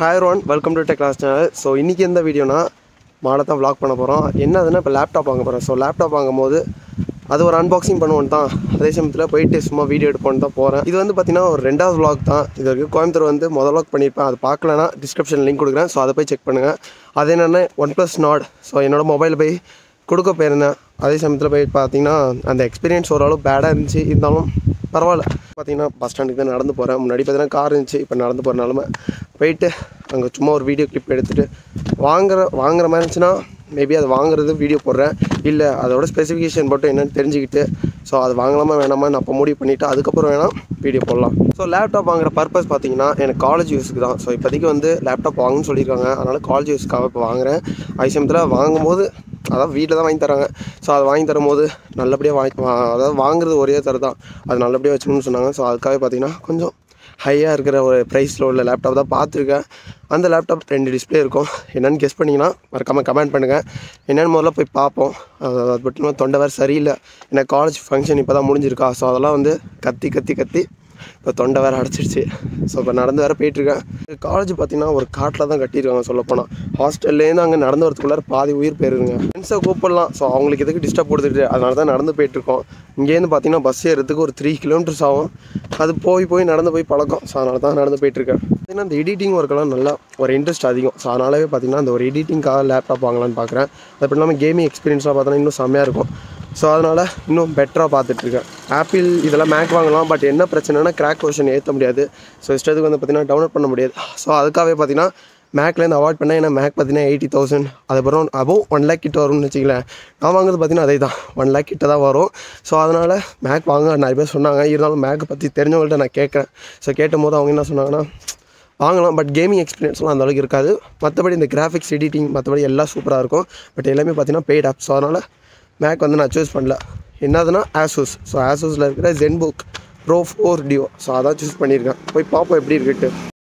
Hi one welcome to tech class channel so இன்றைக்கி எந்த வீடியோனா மாலை தான் vlog பண்ண போகிறோம் என்னதுன்னா இப்போ லேப்டாப் வாங்க போகிறேன் ஸோ லேப்டாப் வாங்கும்போது அது ஒரு அன்பாக்சிங் பண்ணுவோம் தான் அதே சமயத்தில் போயிட்டு சும்மா வீடியோ எடுப்போன்னு தான் போகிறேன் இது வந்து பார்த்தீங்கன்னா ஒரு ரெண்டாவது vlog தான் இது வரைக்கும் கோயம்புத்தூர் வந்து முதல் vlog பண்ணியிருப்பேன் அது பார்க்கலனா டிஸ்கிரிப்ஷன் லிங்க் கொடுக்குறேன் ஸோ அதை போய் செக் பண்ணுங்கள் அது என்னென்னா ஒன் ப்ளஸ் நாட் ஸோ என்னோட மொபைல் போய் கொடுக்க போயிருந்தேன் அதே சமயத்தில் போய் பார்த்தீங்கன்னா அந்த எக்ஸ்பீரியன்ஸ் ஓரளவு பேடாக இருந்துச்சு இருந்தாலும் பரவாயில்ல பார்த்தீங்கன்னா பஸ் ஸ்டாண்டுக்கு தான் நடந்து போகிறேன் முன்னாடி பார்த்தீங்கன்னா கார் இருந்துச்சு இப்போ நடந்து போகிற நிலமை போயிட்டு அங்கே சும்மா ஒரு வீடியோ கிளிப் எடுத்துகிட்டு வாங்குற வாங்குற மாதிரி இருந்துச்சுன்னா மேபி அது வாங்குறது வீடியோ போடுறேன் இல்லை அதோட ஸ்பெசிஃபிகேஷன் மட்டும் என்னென்னு தெரிஞ்சுக்கிட்டு ஸோ அது வாங்கலாமா வேணாமா நான் அப்போ முடிவு பண்ணிவிட்டு அதுக்கப்புறம் வேணால் வீடியோ போடலாம் ஸோ லேப்டாப் வாங்குற பர்பஸ் பார்த்தீங்கன்னா எனக்கு காலேஜ் யூஸுக்கு தான் ஸோ இப்போதைக்கு வந்து லேப்டாப் வாங்கணும்னு சொல்லியிருக்காங்க அதனால் காலேஜ் யூஸ்க்காக இப்போ வாங்குறேன் அதே சமயத்தில் வாங்கும்போது அதாவது வீட்டில் தான் வாங்கி தராங்க ஸோ அதை வாங்கி தரும்போது நல்லபடியாக வாங்கி வா- அதாவது வாங்குறது ஒரே தர தான் அது நல்லபடியாக வச்சுக்கணும்னு சொன்னாங்க ஸோ அதுக்காக பார்த்தீங்கன்னா கொஞ்சம் ஹையாக இருக்கிற ஒரு ப்ரைஸில் உள்ள லேப்டாப் தான் பார்த்துருக்கேன் அந்த லேப்டாப் ரெண்டு டிஸ்ப்ளே இருக்கும் என்னென்னு கெஸ் பண்ணிங்கன்னா மறக்காமல் கமெண்ட் பண்ணுங்கள் என்னென்னு முதல்ல போய் பார்ப்போம் அது அது மட்டும் இல்லாமல் தொண்டை வேறு சரியில்லை எனக்கு காலேஜ் ஃபங்க்ஷன் இப்போ தான் முடிஞ்சிருக்கா ஸோ அதெல்லாம் வந்து கத்தி கத்தி கத்தி இப்போ தொண்டை வேறு அடைச்சிருச்சு ஸோ இப்போ நடந்து வேறு போயிட்டுருக்கேன் காலேஜ் பார்த்தீங்கன்னா ஒரு காட்டில் தான் கட்டியிருக்காங்க சொல்லப்போனால் ஹாஸ்டல்லேருந்து அங்கே நடந்து வரதுக்குள்ளார பாதி உயிர் போயிருங்க ஃப்ரெண்ட்ஸை கூப்பிடலாம் ஸோ அவங்களுக்கு எதுக்கு டிஸ்டர்ப் கொடுத்துட்டு அதனால தான் நடந்து போயிட்டுருக்கோம் இங்கேருந்து பார்த்தீங்கன்னா பஸ் ஏறதுக்கு ஒரு த்ரீ கிலோமீட்டர்ஸ் ஆகும் அது போய் போய் நடந்து போய் பழக்கம் ஸோ அதனால தான் நடந்து போயிட்டுருக்கேன் பார்த்தீங்கன்னா இந்த எடிட்டிங் ஒர்க்கெல்லாம் நல்லா ஒரு இன்ட்ரெஸ்ட் அதிகம் ஸோ அதனாலவே பார்த்தீங்கன்னா அந்த ஒரு எடிட்டிங்காக லேப்டாப் வாங்கலாம்னு பார்க்குறேன் அது மட்டும் இல்லாமல் கேமிங் எக்ஸ்பீரியன்ஸ்லாம் பார்த்தோன்னா இன்னும் செம்மையாக இருக்கும் ஸோ அதனால் இன்னும் பெட்டராக பார்த்துட்ருக்கேன் ஆப்பிள் இதெல்லாம் மேக் வாங்கலாம் பட் என்ன பிரச்சனைனா கிராக் வெர்ஷன் ஏற்ற முடியாது ஸோ இஷ்டத்துக்கு வந்து பார்த்தீங்கன்னா டவுன்லோட் பண்ண முடியாது ஸோ அதுக்காகவே பார்த்தீங்கன்னா மேக்லேருந்து அவாய்ட் பண்ணேன் ஏன்னா மேக் பார்த்தீங்கன்னா எயிட்டி தௌசண்ட் அதுக்கப்புறம் அபோவ் ஒன் லேக் கிட்ட வரும்னு வச்சுக்கலேன் நான் வாங்குறது பார்த்தீங்கன்னா அதே தான் ஒன் லேக் கிட்ட தான் வரும் ஸோ அதனால் மேக் வாங்க நிறைய பேர் சொன்னாங்க இருந்தாலும் மேக்கை பற்றி தெரிஞ்சவங்கள்ட்ட நான் கேட்குறேன் ஸோ கேட்டும் போது அவங்க என்ன சொன்னாங்கன்னா வாங்கலாம் பட் கேமிங் எக்ஸ்பீரியன்ஸ்லாம் அந்த அளவுக்கு இருக்காது மற்றபடி இந்த கிராஃபிக்ஸ் எடிட்டிங் மற்றபடி எல்லாம் சூப்பராக இருக்கும் பட் எல்லாமே பார்த்தீங்கன்னா பெய்ட் ஆப் ஸோ அதனால் மேக் வந்து நான் சூஸ் பண்ணல என்னதுன்னா ஆசூஸ் ஸோ ஆசூஸில் இருக்கிற Zenbook Pro four Duo so அதான் சூஸ் பண்ணியிருக்கேன் போய் பார்ப்போம் எப்படி இருக்குட்டு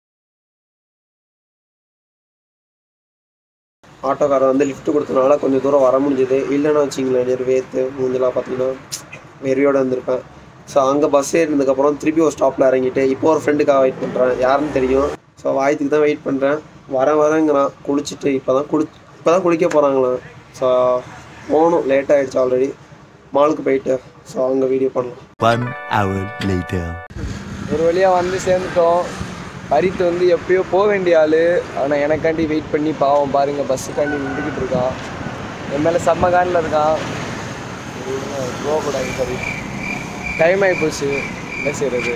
ஆட்டோக்காரர் வந்து லிஃப்ட் கொடுத்தனால கொஞ்சம் தூரம் வர முடிஞ்சது இல்லைன்னா வச்சிங்களேன் நேர் வேத்து மூஞ்சலாம் பார்த்தீங்கன்னா வெறியோடு வந்திருப்பேன் ஸோ அங்கே பஸ் ஏறினதுக்கப்புறம் திருப்பி ஒரு ஸ்டாப்பில் இறங்கிட்டு இப்போ ஒரு ஃப்ரெண்டுக்காக வெயிட் பண்ணுறேன் யாருன்னு தெரியும் ஸோ வாயத்துக்கு தான் வெயிட் பண்ணுறேன் வர வரேங்கிறான் குளிச்சுட்டு இப்போ தான் குளி இப்போ தான் குளிக்க போகிறாங்களாம் ஸோ போகணும் லேட் ஆகிடுச்சு ஆல்ரெடி மாலுக்கு போயிட்டு ஸோ அங்கே வீடியோ பண்ணலாம் One hour later. ஒரு வழியாக வந்து சேர்ந்துட்டோம் ஹரித் வந்து எப்பயோ போக வேண்டிய ஆள் ஆனால் எனக்காண்டி வெயிட் பண்ணி பாவம் பாருங்க பஸ்ஸுக்காண்டி நின்றுக்கிட்டு இருக்கான் என் மேலே செம்ம காண்டில் இருக்கான் போகக்கூடாது சரி டைம் ஆகி போச்சு என்ன செய்கிறது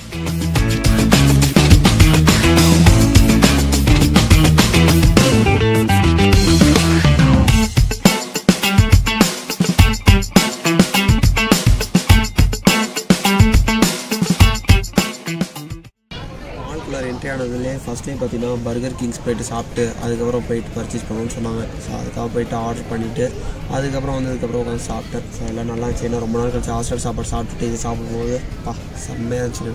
மால்குள்ளார் என்ட்ரி ஆனதுலேயே ஃபஸ்ட் டைம் பார்த்தீங்கன்னா பர்கர் கிங்ஸ் போயிட்டு சாப்பிட்டு அதுக்கப்புறம் போயிட்டு பர்ச்சேஸ் பண்ணணும்னு சொன்னாங்க ஸோ அதுக்காக போயிட்டு ஆர்டர் பண்ணிவிட்டு அதுக்கப்புறம் வந்ததுக்கப்புறம் உட்காந்து சாப்பிட்டேன் ஸோ எல்லாம் நல்லா இருந்துச்சு ஏன்னா ரொம்ப நாள் கழிச்சு ஹாஸ்டல் சாப்பாடு சாப்பிட்டுட்டு இது சாப்பிடும்போது பா செம்மையாக இருந்துச்சு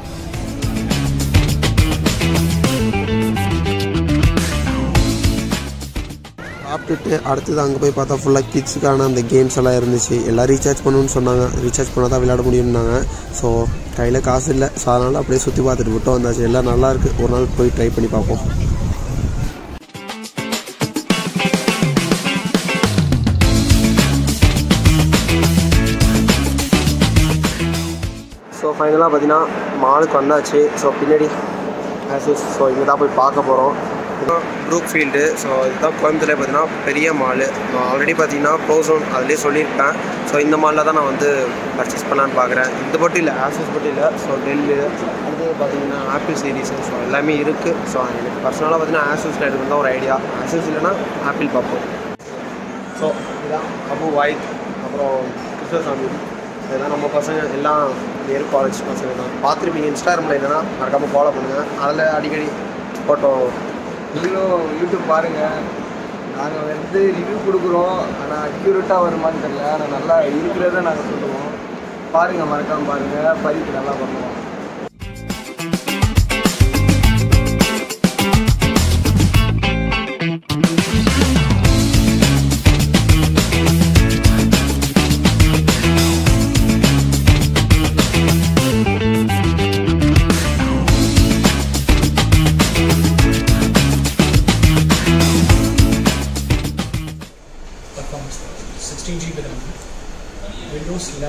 சாப்பிட்டுட்டு அடுத்தது அங்கே போய் பார்த்தா ஃபுல்லாக கிட்ஸுக்கான அந்த கேம்ஸ் எல்லாம் இருந்துச்சு எல்லாம் ரீசார்ஜ் பண்ணணும்னு சொன்னாங்க ரீசார்ஜ் பண்ணால் தான் விளையாட முடியும்னாங்க ஸோ கையில் காசு இல்லை ஸோ அதனால் அப்படியே சுற்றி பார்த்துட்டு விட்டு வந்தாச்சு எல்லாம் நல்லா இருக்கு ஒரு நாள் போய் ட்ரை பண்ணி பார்ப்போம் ஸோ ஃபைனலாக பார்த்தீங்கன்னா மாலுக்கு வந்தாச்சு ஸோ பின்னாடி ஆசூஸ் ஸோ இங்கே தான் போய் பார்க்க போகிறோம் இதுதான் ப்ரூக் ஃபீல்டு ஸோ இதுதான் கோயம்புத்தூர்ல பார்த்தீங்கன்னா பெரிய மாலு நான் ஆல்ரெடி பார்த்தீங்கன்னா ப்ரோசோன் அதுலேயே சொல்லியிருப்பேன் ஸோ இந்த மாலில் தான் நான் வந்து பர்ச்சேஸ் பண்ணலான்னு பார்க்குறேன் இது மட்டும் இல்லை ஆசூஸ் மட்டும் இல்லை ஸோ டெல்லு அது பார்த்தீங்கன்னா ஆப்பிள் சீரீஸு ஸோ எல்லாமே இருக்குது ஸோ எனக்கு பர்சனலாக பார்த்தீங்கன்னா ஆசூஸில் எடுக்கிறது தான் ஒரு ஐடியா ஆசூஸ் இல்லைன்னா ஆப்பிள் பார்ப்போம் ஸோ இதான் அபு வாய்த் அப்புறம் கிருஷ்ணசாமி இதெல்லாம் நம்ம பசங்க எல்லாம் நேரு காலேஜ் பசங்க தான் பார்த்துருப்பீங்க இன்ஸ்டாகிராமில் என்னன்னா மறக்காமல் ஃபாலோ பண்ணுங்கள் அதில் அடிக்கடி ஃபோட்டோ நீங்களும் யூடியூப் பாருங்கள் நாங்கள் வந்து ரிவ்யூ கொடுக்குறோம் ஆனால் அக்யூரேட்டாக வருமான்னு தெரியல ஆனால் நல்லா இருக்கிறத நாங்கள் சொல்லுவோம் பாருங்கள் மறக்காமல் பாருங்கள் பதிப்பு நல்லா பண்ணுவோம்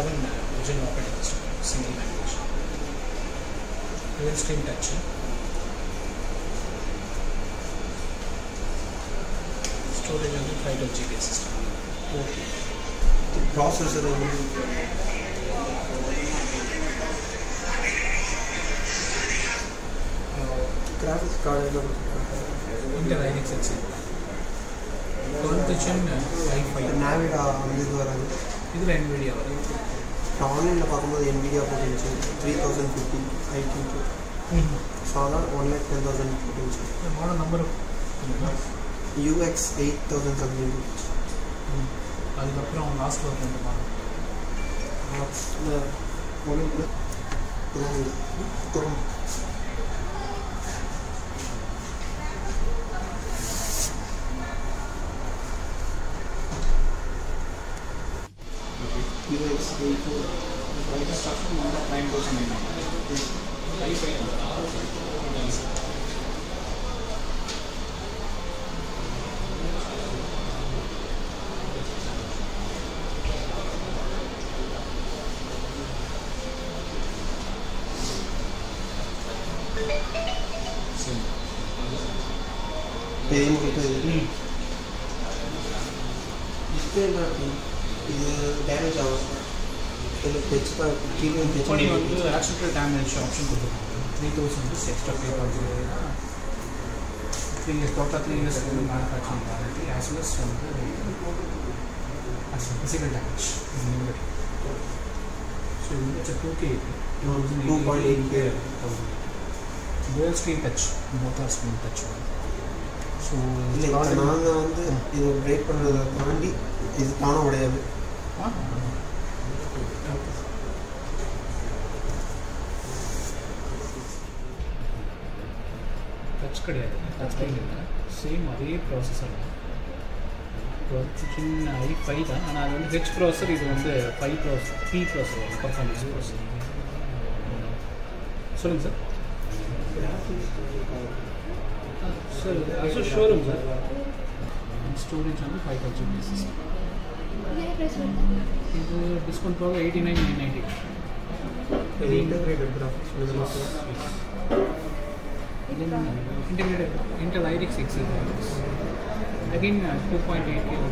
11 original operating system, single language. Real screen touch. Storage வந்து 512 GB system. Okay processor graphics card என்ன கொடுத்துருக்காங்க Intel IRIX Xe. 12th gen i5. நாவிடா அந்த இது வராது இதில் NVIDIA வரும் நான் ஆன்லைனில் பார்க்கும்போது என்விடியா போட்டுருந்துச்சு த்ரீ தௌசண்ட் ஃபிஃப்டி ஐடி ஸோ அதான் ஒன் லேக் டென் தௌசண்ட் போட்டுருந்துச்சு இந்த model number UX eight thousand something அதுக்கப்புறம் லாஸ்ட்டில் ஒரு ரெண்டு மாடல் ஒன்று chrome UX eight latest option one of 9,999. i5 பெரிய முடிப்பு இது டிஸ்பிளே இது டேமேஜ் ஆகும் இல்லை டச் கீழே இப்போ நீ வந்து டச் ஆக்சிடென்ட் டேமேஜ் ஆப்ஷன் கொடுத்துருக்காங்க three thousand rupees extra pay பண்ணுறது three years total three years வந்து manufacturing warranty as well as வந்து ஃபிசிக்கல் டேமேஜ் லிமிட் ஸோ இது வந்து two K two point eight K dual screen touch both are screen touch so இல்லை இப்போ நாங்கள் வந்து இது பிரேக் பண்ணுறதை தாண்டி இது தானே உடையாது டச் கிடையாது டச் ஸ்க்ரீன் இல்லை சேம் அதே ப்ராசஸர் தான் டுவெல்த் சின்ன ஐ ஃபைவ் தான் ஆனால் அது வந்து ஹெச் ப்ராசர் இது வந்து ஃபைவ் ப்ராசர் பி ப்ராசர் பர்ஃபார்மன்ஸ் ப்ராசர் சொல்லுங்கள் சார் சார் அது ஷோரூம் சார் ஸ்டோரேஜ் வந்து ஃபைவ் தௌசண்ட் பீசஸ் இது டிஸ்கவுண்ட் போக எயிட்டி நைன் நைன் நைன்ட்டி இது இன்டகிரேட்டட் கிராஃபிக்ஸ் இதெல்லாம் integrated Intel IRIX Xe again uh, 2.8 kilo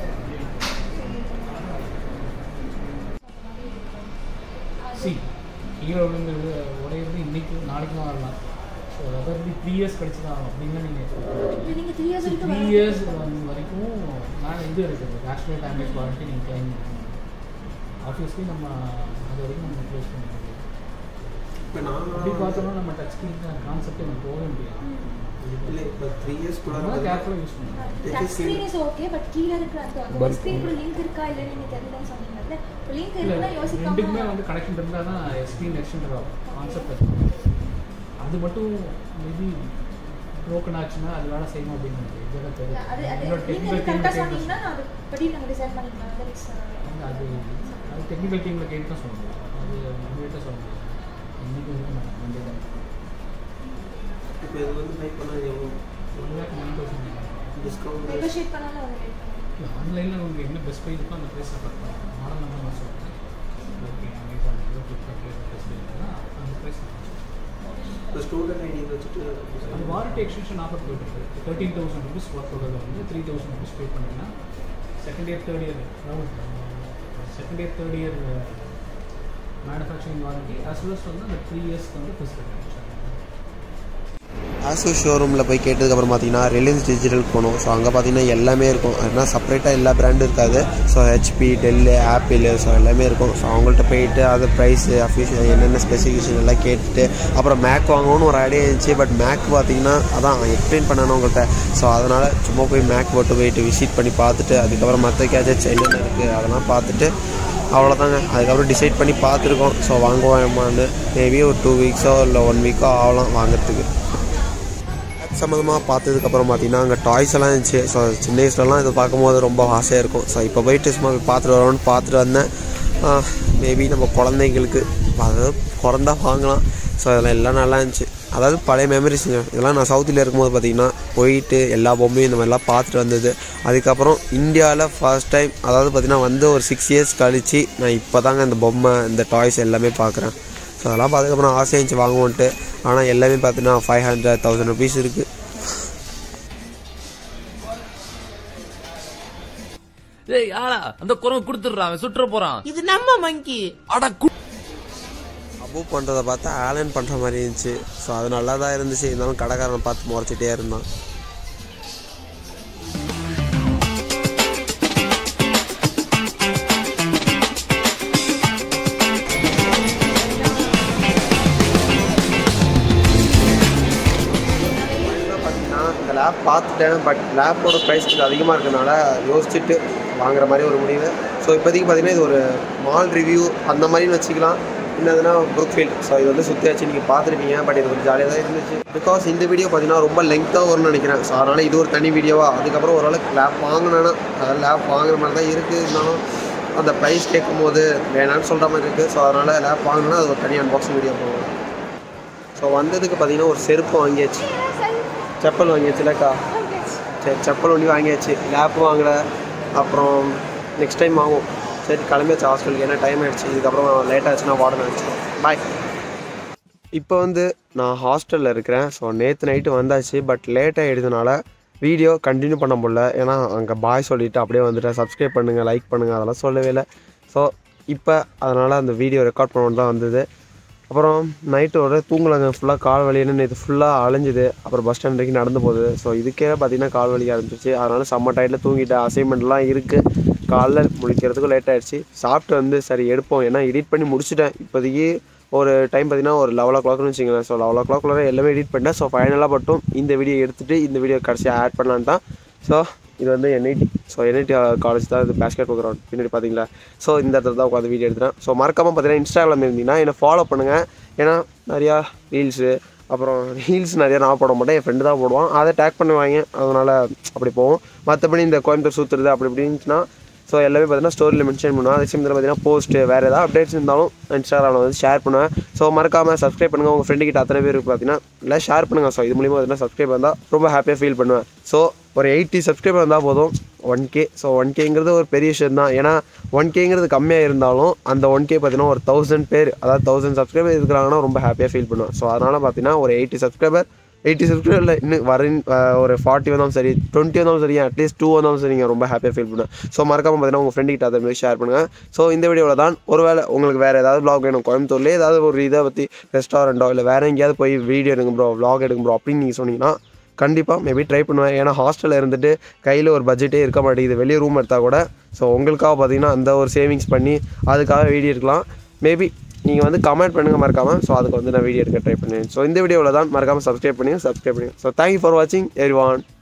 சி கீழே விழுந்து விழு- உடையிறது இன்னைக்கு நாளைக்கும் வரலாம் ஸோ அதாவது த்ரீ இயர்ஸ் கழிச்சு தான் ஆகும் அப்படின்னு நீங்கள் நீங்க த்ரீ இயர்ஸ் வரைக்கும் த்ரீ வரலாம். இயர்ஸ் வரைக்கும் நான் இது இருக்குது நேஷ்னல் டேமேஜ் வாரண்டி நீங்கள் கிளைம் ஆப்வியஸ்லி நம்ம அது வரைக்கும் நம்ம ரிப்ளேஸ் பண்ண முடியும் இப்போ அப்படி நான் பார்த்தோம்னா நம்ம டச் ஸ்க்ரீன் கான்செப்டே நம்ம போக முடியாது இல்லை இப்போ த்ரீ இயர்ஸ் கூட அதனால கேர்ஃபுல்லாக யூஸ் பண்ணுங்க touch screen is okay but கீழ இருக்கிற அந்த அந்த Bulb. ஸ்க்ரீன் கூட லிங்க் இருக்கா இல்லன்னு நீங்க தெரியலன்னு சொன்னீங்கல்ல இப்போ லிங்க் இல்லை இருக்குன்னா ரெண்டுக்குமே யோசிக்காம வந்து கனெக்ஷன் இருந்தால் தான் ஸ்க்ரீன் எக்ஸ்டெண்டர் ஆகும் கான்செப்ட் இருக்கும் அது மட்டும் மேபி ப்ரோக்கன் ஆச்சுன்னா அது வேலை செய்யணும் அப்படின்னு எனக்கு இதெல்லாம் இல்ல, அது அது தெரியும் நீங்க டெக்னிக்கல் கரெக்டா டீம் சொன்னீங்கன்னா நான் அது படி நாங்க டிசைன் பண்ணிக்கலாம் that is, uh, அது அது டெக்னிக்கல் டீமில் கேட்டு தான் சொல்ல முடியும் அது நம்மகிட்ட சொல்ல முடியாது இன்னைக்கு வந்து நம்ம வேண்டியதாக இப்போ இது வந்து பை பண்ணால் எவ்வளோ one lakh nine thousand discount negotiate பண்ணாலும் ஒரு rate பண்ணுவோம். ஆன்லைனில் உங்களுக்கு என்ன பெஸ்ட் ப்ரைஸ் இருக்கோ அந்த ப்ரைஸ் சப்போர்ட் பண்ணுவோம் மாடல் நம்பர் நான் சொல்கிறேன் ஓகே அமேசான்லையோ ஃப்ளிப்கார்ட்லையோ பெஸ்ட் ப்ரைஸ் அந்த ப்ரைஸ் இப்போ ஸ்டூடெண்ட் ஐடி வச்சுட்டு அந்த வாரண்டி எக்ஸ்டென்ஷன் ஆஃபர் போயிட்டு இருக்கு தேர்ட்டீன் தௌசண்ட் ருபீஸ் ஒர்க் உள்ளதில் வந்து த்ரீ தௌசண்ட் ருபீஸ் பே பண்ணிங்கன்னா second year third year second year third year manufacturing warranty as well as வந்து அந்த த்ரீ இயர்ஸ்க்கு வந்து ஃபிசிக்கல் ஆசோ ஷோரூமில் போய் கேட்டதுக்கப்புறம் பார்த்தீங்கன்னா ரிலையன்ஸ் டிஜிட்டலுக்கு போனோம் ஸோ அங்கே பார்த்தீங்கன்னா எல்லாமே இருக்கும் அதுனா செப்பரேட்டாக எல்லா பிராண்டும் இருக்காது so HP Dell Apple so எல்லாமே இருக்கும் ஸோ அவங்கள்ட்ட போயிட்டு அது ப்ரைஸு அஃபிஷியல் என்னென்ன ஸ்பெசிஃபிகேஷன் எல்லாம் கேட்டுட்டு அப்புறம் மேக் வாங்கணும்னு ஒரு ஐடியா இருந்துச்சு பட் மேக் பார்த்தீங்கன்னா அதான் எக்ஸ்பிளைன் பண்ணணும் உங்கள்கிட்ட ஸோ அதனால் சும்மா போய் மேக் மட்டும் போயிட்டு விசிட் பண்ணி பார்த்துட்டு அதுக்கப்புறம் மற்ற கேஜெட்ஸ் என்னென்ன இருக்குது அதெல்லாம் பார்த்துட்டு அவ்வளோதாங்க அதுக்கப்புறம் டிசைட் பண்ணி பார்த்துருக்கோம் ஸோ வாங்குவோமான்னு மேபி ஒரு டூ வீக்ஸோ இல்லை ஒன் வீக்கோ ஆகலாம் வாங்குறதுக்கு சம்மந்தமாக பார்த்ததுக்கப்புறம் பார்த்தீங்கன்னா அங்கே டாய்ஸ் எல்லாம் இருந்துச்சு ஸோ சின்ன வயசுலலாம் இதை பார்க்கும்போது ரொம்ப ஆசையாக இருக்கும் ஸோ இப்போ போயிட்டு சும்மா போய் பார்த்துட்டு வரோம்னு பார்த்துட்டு வந்தேன் மேபி நம்ம குழந்தைங்களுக்கு அதாவது பிறந்தா வாங்கலாம் ஸோ அதெல்லாம் எல்லாம் நல்லா இருந்துச்சு அதாவது பழைய மெமரிஸுங்க இதெல்லாம் நான் சவுத்தில் இருக்கும்போது பார்த்தீங்கன்னா போயிட்டு எல்லா பொம்மையும் இந்த மாதிரிலாம் பார்த்துட்டு வந்தது அதுக்கப்புறம் இந்தியாவில் ஃபர்ஸ்ட் டைம் அதாவது பார்த்தீங்கன்னா வந்து ஒரு சிக்ஸ் இயர்ஸ் கழிச்சு நான் இப்போ தாங்க இந்த பொம்மை இந்த டாய்ஸ் எல்லாமே பார்க்குறேன் ஸோ அதெல்லாம் பார்த்துக்கப்புறம் ஆசையாக இருந்துச்சு வாங்குவோன்ட்டு ஆனால் எல்லாமே பார்த்தீங்கன்னா ஃபைவ் ஹண்ட்ரட் தௌசண்ட் ருபீஸ் இருக்குது ஏய் ஆளா அந்த குரங்கு கொடுத்துடுறான் அவன் சுற்ற போறான் இது நம்ம மங்கி அட கு- அபூ பண்ணுறதை பார்த்தா ஆலன் பண்ணுற மாதிரி இருந்துச்சு ஸோ அது நல்லா தான் இருந்துச்சு இருந்தாலும் கடைக்காரனை பார்த்து முறைச்சிட்டே இருந்தான் பார்த்தீங்கன்னா இந்த லேப் பார்த்துட்டேன் பட் லேப்போட ப்ரைஸ் கொஞ்சம் அதிகமாக இருக்கனால யோசிச்சுட்டு வாங்குற மாதிரி ஒரு முடிவு ஸோ இப்போதைக்கு பார்த்தீங்கன்னா இது ஒரு மால் ரிவ்யூ அந்த மாதிரின்னு வச்சுக்கலாம் என்னதுன்னா புரூக்ஃபீல்ட் ஸோ இது வந்து சுற்றியாச்சு நீங்கள் பார்த்துருப்பீங்க பட் இது கொஞ்சம் ஜாலியாக தான் இருந்துச்சு பிகாஸ் இந்த வீடியோ பார்த்தீங்கன்னா ரொம்ப லெங்க்த்தாக வரும்னு நினைக்கிறேன் ஸோ அதனால் இது ஒரு தனி வீடியோவா அதுக்கப்புறம் ஓரளவுக்கு லேப் வாங்கினேன்னா அதாவது லேப் வாங்குற மாதிரி தான் இருக்குது இருந்தாலும் அந்த ப்ரைஸ் கேட்கும்போது வேணான்னு சொல்கிற மாதிரி இருக்குது ஸோ அதனால் லேப் வாங்கினா அது ஒரு தனி அன்பாக்சிங் வீடியோ போகும் ஸோ வந்ததுக்கு பார்த்தீங்கன்னா ஒரு செருப்பு வாங்கியாச்சு செப்பல் வாங்கியாச்சுலக்கா சரி செப்பல் ஒன்றி வாங்கியாச்சு லேப் வாங்கலை அப்புறம் நெக்ஸ்ட் டைம் வாங்குவோம் சரி கிளம்பியாச்சு ஹாஸ்டலுக்கு ஏன்னா டைம் ஆயிடுச்சு இதுக்கப்புறம் லேட் ஆச்சுன்னா வார்டன் ஆச்சு பாய் இப்போ வந்து நான் ஹாஸ்டலில் இருக்கிறேன் ஸோ நேற்று நைட்டு வந்தாச்சு பட் லேட் ஆகிடுறதுனால வீடியோ கண்டினியூ பண்ண முடியல ஏன்னா அங்கே பாய் சொல்லிவிட்டு அப்படியே வந்துட்டேன் சப்ஸ்கிரைப் பண்ணுங்கள் லைக் பண்ணுங்கள் அதெல்லாம் சொல்லவே இல்லை ஸோ இப்போ அதனால் அந்த வீடியோ ரெக்கார்ட் பண்ணணும் தான் வந்தது அப்புறம் நைட்டு ஒரு தூங்கலாங்க ஃபுல்லாக கால் வலின்னு நேற்று ஃபுல்லாக அலைஞ்சுது அப்புறம் பஸ் ஸ்டாண்ட் வரைக்கும் நடந்து போகுது ஸோ இதுக்கே பார்த்தீங்கன்னா கால் வலி ஆரம்பிச்சிச்சு அதனால் செம்ம டயத்தில் தூங்கிட்டேன் அசைன்மெண்ட்லாம் இருக்குது காலைல முடிக்கிறதுக்கும் லேட் ஆயிடுச்சு சாப்பிட்டு வந்து சரி எடுப்போம் ஏன்னா எடிட் பண்ணி முடிச்சிட்டேன் இப்போதைக்கு ஒரு டைம் பார்த்தீங்கன்னா ஒரு லெவல் ஓ கிளாக்னு வச்சுங்களேன் ஸோ லெவல் ஓ கிளாக்குள்ளே எல்லாமே எடிட் பண்ணிட்டேன் ஸோ ஃபைனலாக மட்டும் இந்த வீடியோ எடுத்துகிட்டு இந்த வீடியோ கடைசியாக ஆட் பண்ணலான்னு தான் ஸோ இது வந்து என்ஐடி ஸோ என்ஐடி காலேஜ் தான் இது பேஸ்கெட் கிரவுண்ட் பின்னாடி பார்த்தீங்களா ஸோ இந்த இடத்துல தான் உட்காந்து வீடியோ எடுத்துகிறேன் ஸோ மறக்காமல் பார்த்தீங்கன்னா இன்ஸ்டாகிராம் இருந்தீங்கன்னா என்னை ஃபாலோ பண்ணுங்கள் ஏன்னா நிறையா ரீல்ஸு அப்புறம் ரீல்ஸ் நிறையா நான் போட மாட்டேன் என் ஃப்ரெண்டு தான் போடுவான் அதை டேக் பண்ணுவாங்க அதனால் அப்படி போவோம் மற்றபடி இந்த கோயம்புத்தூர் சுற்றுறது அப்படி இப்படின்னுச்சுன்னா ஸோ எல்லாமே பார்த்தீங்கன்னா ஸ்டோரியில் மென்ஷன் பண்ணுவேன் அதே சமயத்தில் பார்த்தீங்கன்னா போஸ்ட்டு வேறு ஏதாவது அப்டேட்ஸ் இருந்தாலும் இன்ஸ்டாகிராமில் வந்து ஷேர் பண்ணுவேன் ஸோ மறக்காமல் சப்ஸ்கிரைப் பண்ணுங்கள் உங்கள் ஃப்ரெண்டு கிட்ட அத்தனை பேருக்கு பார்த்தீங்கன்னா இல்லை ஷேர் பண்ணுங்கள் ஸோ இது மூலியமாக பார்த்தீங்கன்னா சப்ஸ்கிரைப் வந்தால் ரொம்ப ஹாப்பியாக ஃபீல் பண்ணுவேன் ஸோ ஒரு எயிட்டி சப்ஸ்கிரைபர் வந்தால் போதும் ஒன் கே ஸோ ஒன் கேங்கிறது ஒரு பெரிய விஷயம் தான் ஏன்னா ஒன் கேங்கிறது கம்மியாக இருந்தாலும் அந்த ஒன் கே பார்த்தீங்கன்னா ஒரு தௌசண்ட் பேர் அதாவது தௌசண்ட் சப்ஸ்கிரைபர் இருக்கிறாங்கன்னா ரொம்ப ஹாப்பியாக ஃபீல் பண்ணுவேன் ஸோ அதனால் பார்த்தீங்கன்னா ஒரு எயிட்டி சப்ஸ்கிரைபர் எயிட்டி சப்ஸ்கிரைபரில் இன்னும் வர ஒரு ஃபார்ட்டி வந்தாலும் சரி டுவெண்ட்டி வந்தாலும் சரி அட்லீஸ்ட் டூ வந்தாலும் சரி நீங்கள் ரொம்ப ஹாப்பியாக ஃபீல் பண்ணுவேன் ஸோ மறக்காம பார்த்தீங்கன்னா உங்கள் ஃப்ரெண்டு கிட்ட அதை மாதிரி ஷேர் பண்ணுங்கள் ஸோ இந்த வீடியோவில் தான் ஒருவேளை உங்களுக்கு வேறு ஏதாவது vlog வேணும் கோயம்புத்தூர்லேயே ஏதாவது ஒரு இதை பற்றி ரெஸ்டாரண்ட்டோ இல்லை வேறு எங்கேயாவது போய் வீடியோ எடுங்க ப்ரோ vlog எடுங்க ப்ரோ அப்படின்னு நீங்கள் சொன்னீங்கன்னா கண்டிப்பாக மேபி ட்ரை பண்ணுவேன் ஏன்னா ஹாஸ்டலில் இருந்துட்டு கையில் ஒரு பட்ஜெட்டே இருக்க மாட்டேங்குது வெளியே ரூம் எடுத்தால் கூட ஸோ உங்களுக்காக பார்த்தீங்கன்னா அந்த ஒரு சேவிங்ஸ் பண்ணி அதுக்காக வீடியோ எடுக்கலாம் மேபி நீங்கள் வந்து கமெண்ட் பண்ணுங்கள் மறக்காமல் ஸோ அதுக்கு வந்து நான் வீடியோ எடுக்க ட்ரை பண்ணுவேன் ஸோ இந்த வீடியோவில் தான் மறக்காமல் சப்ஸ்கிரைப் பண்ணி சப்ஸ்கிரைப் பண்ணுங்க ஸோ தேங்க்யூ ஃபார் வாட்சிங் எவ்ரி ஒன்